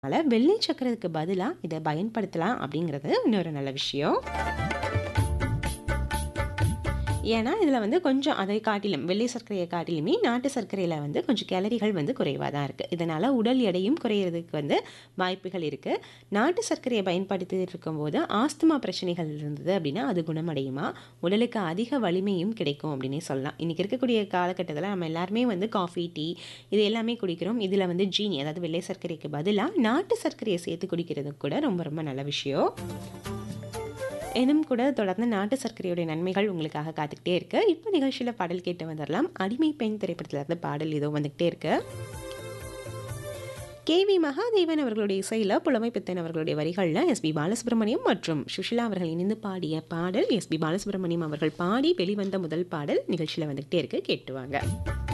அதனால வெள்ளை சர்க்கரைக்கு பதிலா இத பயன்படுத்தலாம் அப்படிங்கிறது இன்னொரு நல்ல விஷயம். ஏன்னா, இதில வந்து கொஞ்சம் அதை காட்டிலும் வெள்ளை சர்க்கரைய காட்டிலுமே நாட்டு சர்க்கரையில வந்து கொஞ்சம் கேலரிகள் வந்து குறைவா தான் இருக்கு. இதனால உடல் எடையும் குறையிறதுக்கு வந்து வாய்ப்புகள் இருக்கு. நாட்டு சர்க்கரைய பயன்படுத்திட்டு இருக்கும்போது ஆஸ்துமா பிரச்சனைகள் இருந்தது அப்படின்னா, அது குணமடையுமா? உடலுக்கு அதிக வலிமையும் கிடைக்கும் அப்படின்னே சொல்லலாம். இன்னைக்கு இருக்கக்கூடிய காலகட்டத்தில நம்ம எல்லாருமே வந்து காஃபி, டீ இது எல்லாமே குடிக்கிறோம். இதில வந்து ஜீனி அதாவது வெள்ளை சர்க்கரைக்கு பதிலா நாட்டு சர்க்கரைய சேர்த்து குடிக்கிறது கூட ரொம்ப ரொம்ப நல்ல விஷயம். எனும் கூட தொடர்ந்து நாட்டு சர்க்கரையுடைய நன்மைகள் உங்களுக்காக காத்துக்கிட்டே இருக்கு. இப்ப நிகழ்ச்சியில பாடல் கேட்டு வந்துரலாம். அடிமை பெண் திரைப்படத்தில இருந்து பாடல் இதோ வந்துகிட்டே இருக்கு. கே.வி. மகாதேவன் அவர்களுடைய இசையில புலமை பித்தன் அவர்களுடைய வரிகள்ல எஸ்.பி. பாலசுப்ரமணியம் மற்றும் சுஷிலா அவர்கள் இணைந்து பாடிய பாடல் எஸ்.பி. பாலசுப்ரமணியம் அவர்கள் பாடி வெளிவந்த முதல் பாடல் நிகழ்ச்சியில வந்துகிட்டே இருக்கு. கேட்டு வாங்க.